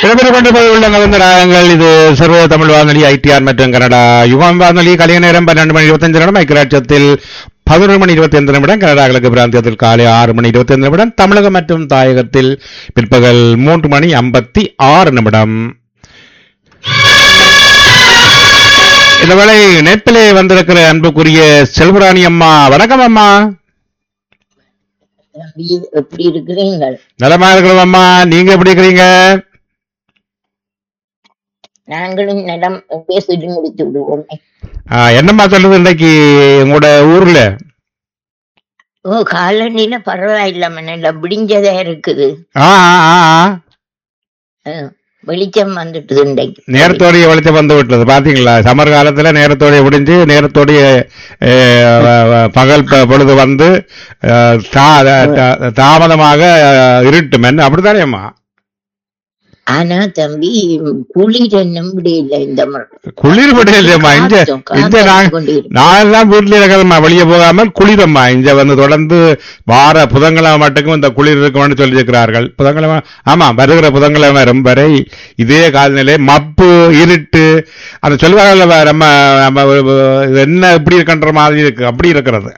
இடம்பெற்றுக் கொண்டு போய் உள்ள கலந்த ராகங்கள் இது சர்வ தமிழ் வானொலி ஐடிஆர் மற்றும் கனடா யுவம் வானொலி கலைய நேரம் பன்னெண்டு மணி இருபத்தஞ்சு நிமிடம் ஐக்கியராட்சத்தில் பதினொரு மணி இருபத்தி ஐந்து நிமிடம் கனடா கிழக்கு பிராந்தியத்தில் காலை ஆறு மணி இருபத்தி ஐந்து நிமிடம் தமிழகம் மற்றும் தாயகத்தில் பிற்பகல் மூன்று மணி ஐம்பத்தி ஆறு நிமிடம் இந்த வேளை நெற்பிலே வந்திருக்கிற அன்புக்குரிய செல்வராணி அம்மா வணக்கம் அம்மா தம்பி எப்படி இருக்கிறீங்கள் நலமா இருக்கிறோம் அம்மா நீங்க எப்படி இருக்கிறீங்க நாங்களும் நலம் பேசிட்டு முடித்து விடுவோமே ஆ, என்னம்மா சொல்றது இன்னைக்கு உங்களோட ஊர்ல ஓ காலநிலை பரவாயில்லாம நல்லா விடிஞ்சதா இருக்குது ஆ ஆ, ஆ, ஆ. அஹ், வெளிச்சம் வந்துட்டுது இன்றைக்கு நேரத்தோடைய வெளிச்சம் வந்து விட்டது பாத்தீங்களா சமர் காலத்துல நேரத்தோடைய முடிஞ்சு நேரத்தோடைய ஏ, வ- வ- பகல் ப- பொழுது வந்து அஹ், தா- தா- தாமதமாக அஹ், இருட்டும் என்ன அப்படித்தானே அம்மா ஆனா தம்பி குளிர் என்னும் முடியல இந்த முறை குளிர் படி இல்லையம்மா இங்க காத்தும், இங்க காத்தும் நான் கொண்டு இருக்கு. நான் எல்லாம் வீட்டுல இருக்கிறேம்மா வெளியே போகாமல் குளிரம்மா இங்க வந்து தொடர்ந்து வார புதன்கிழமை மட்டுக்கும் இந்த குளிர் இருக்கும்னு சொல்லியிருக்கிறார்கள் புதன்கிழமை ஆமா வருகிற புதன்கிழமை வரும் வரை இதே காலநிலை மப்பு இருட்டு அந்த சொல்வார்கள் நம்ம நம்ம இது என்ன இப்படி இருக்கின்ற மாதிரி இருக்கு அப்படி இருக்கிறது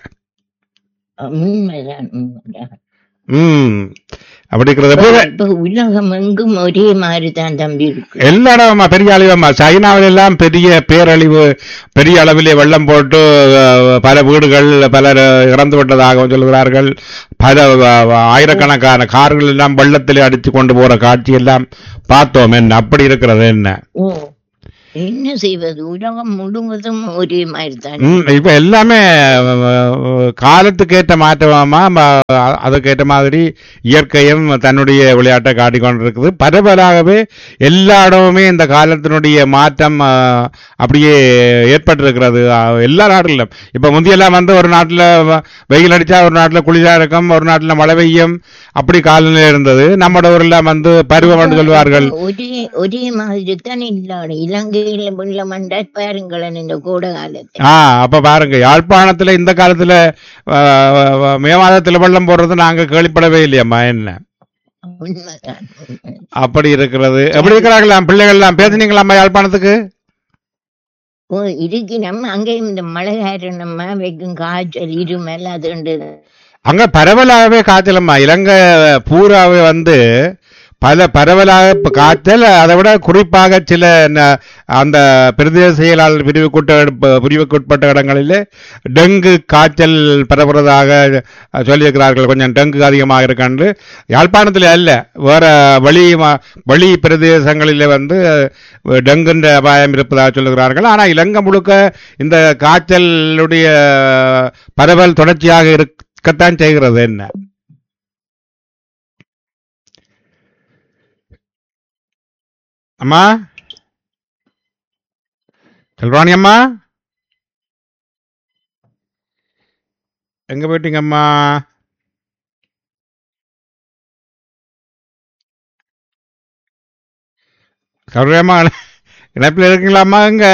உண்மைதான் உண்மைதான் ம் அப்படி இருக்கிறது எப்ப- இப்ப உலகம் எங்கும் ஒரே மாதிரி தான் தம்பி இருக்கு எல்லா இடமா பெரிய அழிவம்மா சைனாவில் எல்லாம் பெரிய பேரழிவு பெரிய அளவிலே வெள்ளம் போட்டு அஹ், பல வீடுகள் பலர் இறந்து விட்டதாகவும் சொல்கிறார்கள் பல அஹ், ஆயிரக்கணக்கான கார்கள் எல்லாம் வெள்ளத்திலே அடித்து கொண்டு போற காட்சி எல்லாம் பார்த்தோம் என்ன அப்படி இருக்கிறது என்ன ஓ என்ன செய்வது உலகம் முழுவதும் ஒரே மாதிரி தான் ம், இப்ப எல்லாமே அஹ், காலத்துக்கு ஏற்ற மாற்றமா ம- அதுக்கேற்ற மாதிரி இயற்கையும் தன்னுடைய விளையாட்டை காட்டிக்கொண்டிருக்குது பரவலாகவே எல்லா இடமுமே இந்த காலத்தினுடைய மாற்றம் அஹ், அப்படியே ஏற்பட்டிருக்கிறது அஹ், எல்லா நாட்டிலும் இப்ப முந்தியெல்லாம் வந்து ஒரு நாட்டுல வ- வெயில் அடிச்சா ஒரு நாட்டுல குளிரா இருக்கும் ஒரு நாட்டுல மழை பெய்யும் அப்படி காலநிலை இருந்தது நம்மட ஊர்ல வந்து பருவம் என்று சொல்வார்கள் ஒரே ஒரே மாதிரி தான் இல்லாடு இலங்கையில வெள்ளம் வந்தா பாருங்களேன் இந்த கோடை காலத்தை ஆ அப்ப பாருங்க யாழ்ப்பாணத்துல இந்த காலத்துல அஹ், மே மாதத்துல வெள்ளம் போடுறது நாங்க கேள்விப்படவே இல்லையம்மா என்ன உண்மைதான் உண்மை. அப்படி இருக்கிறது எப்படி இருக்கிறார்களாம் பிள்ளைகள்லாம் பேசுனீங்களாம்மா யாழ்ப்பாணத்துக்கு ஓ இருக்கு நம்ம அங்கேயும் இந்த மழை காரணமா வைக்கும் காய்ச்சல் இருமல் அது உண்டு. அங்க பரவலாகவே காய்ச்சலம்மா இலங்கை பூராவே வந்து பல பரவலாக இப்ப காய்ச்சல் அதை விட குறிப்பாக சில ந- அந்த பிரதேச செயலாளர் பிரிவுக்குட்ட பிரிவுக்குட்பட்ட இடங்களிலே டெங்கு காய்ச்சல் பரவுறதாக சொல்லியிருக்கிறார்கள் கொஞ்சம் டெங்கு அதிகமாக இருக்காண்டு யாழ்ப்பாணத்தில் அல்ல வேற வெளி மா- வெளி பிரதேசங்களிலே வந்து டெங்குன்ற அபாயம் இருப்பதாக சொல்லுகிறார்கள் ஆனால் இலங்கை முழுக்க இந்த காய்ச்சலுடைய பரவல் தொடர்ச்சியாக இருக்கத்தான் செய்கிறது என்ன அம்மா செல்வாணி அம்மா எங்க போயிட்டீங்க அம்மா சௌரியமா இணைப்பில் இருக்கீங்களாம்மா எங்க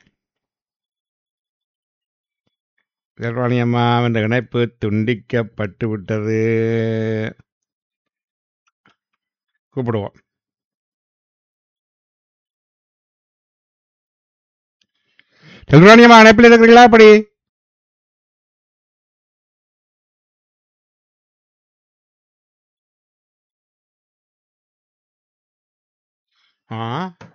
செல்வாணி அம்மா என்ற இணைப்பு துண்டிக்கப்பட்டு விட்டது கூப்பிடுவோம் செல்வாணி அம்மா இணைப்பில் இருக்கிறீங்களா அப்படி ஆ